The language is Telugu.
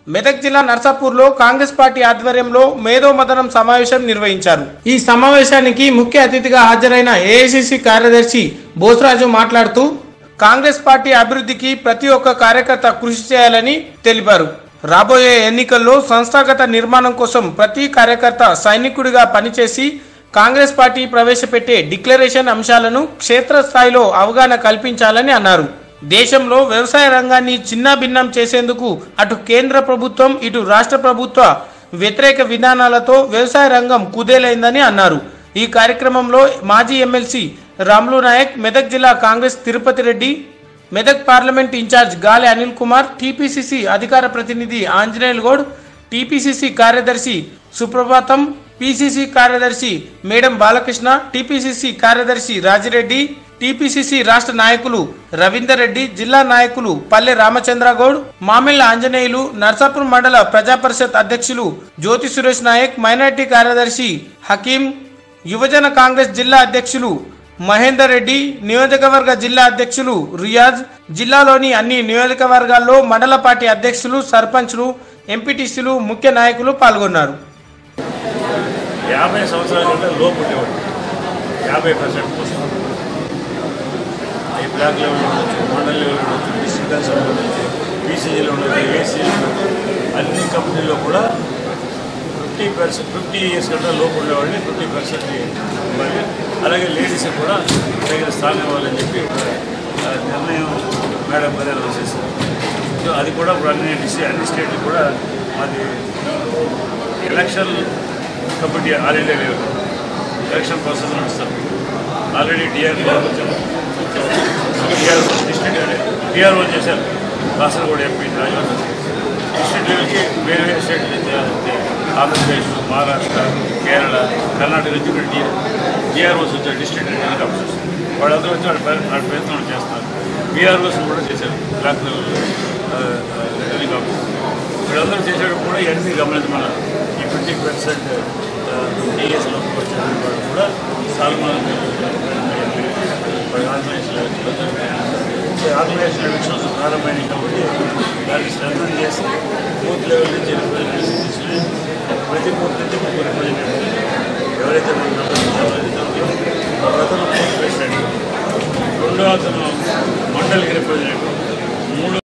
మెదక్ జిల్లా నర్సాపూర్లో కాంగ్రెస్ పార్టీ ఆధ్వర్యంలో మేధోమదనం సమావేశం నిర్వహించారు ఈ సమావేశానికి ముఖ్య అతిథిగా హాజరైన ఏఐసిసి కార్యదర్శి బోసరాజు మాట్లాడుతూ కాంగ్రెస్ పార్టీ అభివృద్ధికి ప్రతి ఒక్క కార్యకర్త కృషి చేయాలని తెలిపారు రాబోయే ఎన్నికల్లో సంస్థాగత నిర్మాణం కోసం ప్రతి కార్యకర్త సైనికుడిగా పనిచేసి కాంగ్రెస్ పార్టీ ప్రవేశపెట్టే డిక్లరేషన్ అంశాలను క్షేత్రస్థాయిలో అవగాహన కల్పించాలని అన్నారు దేశంలో వ్యవసాయ రంగాన్ని చిన్నాభిన్నం చేసేందుకు అటు కేంద్ర ప్రభుత్వం ఇటు రాష్ట్ర ప్రభుత్వ వ్యతిరేక విధానాలతో వ్యవసాయ రంగం కుదేలైందని అన్నారు ఈ కార్యక్రమంలో మాజీ ఎమ్మెల్సీ రాములు నాయక్ మెదక్ జిల్లా Congress Tirupati Reddy Medak parliament in charge Gali Anil Kumar TPCC అధికార ప్రతినిధి ఆంజనేయులు గౌడ్ టీపీసీసీ కార్యదర్శి సుప్రభాతం పీసీసీ కార్యదర్శి మేడం బాలకృష్ణ టీపీసీసీ కార్యదర్శి రాజిరెడ్డి టీపీసీసీ రాష్ట్ర నాయకులు రవీందర్ రెడ్డి జిల్లా నాయకులు పల్లె రామచంద్ర గౌడ్ మామిళ్ల ఆంజనేయులు నర్సాపూర్ మండల ప్రజా పరిషత్ అధ్యక్షులు జ్యోతి సురేష్ నాయక్ మైనార్టీ కార్యదర్శి హకీం యువజన కాంగ్రెస్ జిల్లా అధ్యక్షులు మహేందర్ రెడ్డి నియోజకవర్గ జిల్లా అధ్యక్షులు రియాజ్ జిల్లాలోని అన్ని నియోజకవర్గాల్లో మండల పార్టీ అధ్యక్షులు సర్పంచ్లు ఎంపీటీసీలు ముఖ్య నాయకులు పాల్గొన్నారు యాభై సంవత్సరాల కంటే లోపు ఉండేవాడు యాభై పర్సెంట్ కోసం ఈ బ్లాక్ లెవెల్ ఉండొచ్చు మండల్ లెవెల్ ఉండొచ్చు డిస్ట్రిక్ట్ కన్సల్ ఉండొచ్చు బీసీజీలో ఉండొచ్చు ఏసీలో అన్ని కంపెనీల్లో కూడా ఫిఫ్టీ పర్సెంట్ ఫిఫ్టీ ఇయర్స్ కంటే లోపు ఉండేవాడిని ఫిఫ్టీ పర్సెంట్ ఇవ్వాలి అలాగే లేడీస్ కూడా తగిన స్థానం ఇవ్వాలని చెప్పి ఆ, నిర్ణయం మేడం గారు అనౌన్స్ చేశారు సో అది కూడా ఇప్పుడు అన్ని డిస్ట్రి అన్ని స్టేట్లు కూడా మాది election committee all India level election process నడుస్తారు already DR DR district DRO చేశారు కాసరగూడ ఎంపీ రాజవర్ధన్ డిస్ట్రిక్ట్ లెవెల్కి వేరే వేరే స్టేట్ నుంచి ఆంధ్రప్రదేశ్ మహారాష్ట్ర కేరళ కర్ణాటక నుంచి కూడా డిఆర్ డిఆర్ఓస్ వచ్చారు డిస్ట్రిక్ట్ రిటర్నింగ్ ఆఫీసర్స్ వాళ్ళందరూ వచ్చి వాళ్ళ ప్ర- వాళ్ళ ప్రయత్నం చేస్తున్నారు బీఆర్ఓస్ కూడా చేశారు బ్లాక్ లెవెల్ రిటర్నింగ్ ఆఫీసర్ వీళ్ళందరూ చేసేటప్పుడు కూడా ఇవన్నీ గమనించమన్నారు ఈ ఫిఫ్టీ పర్సెంట్ టీఎస్లో వచ్చిన వాళ్ళు కూడా సాల్మాన్ ఆర్గనైజేషన్ ఆర్గనైజేషన్ ఎలక్షన్స్ ప్రారంభమైనవి కాబట్టి దాన్ని స్ట్రెంథన్ చేసి బూత్ లెవెల్ నుంచి రిప్రజెంటేషన్ తీసుకుని ప్రతి బూత్ నుంచి ముగ్గురు రిప్రజెంటేషన్ ఎవరైతే మనకు రిప్రజెంట్ చేయాలో ఒక అతను బూత్ ప్రెసిడెంట్ రెండో అతను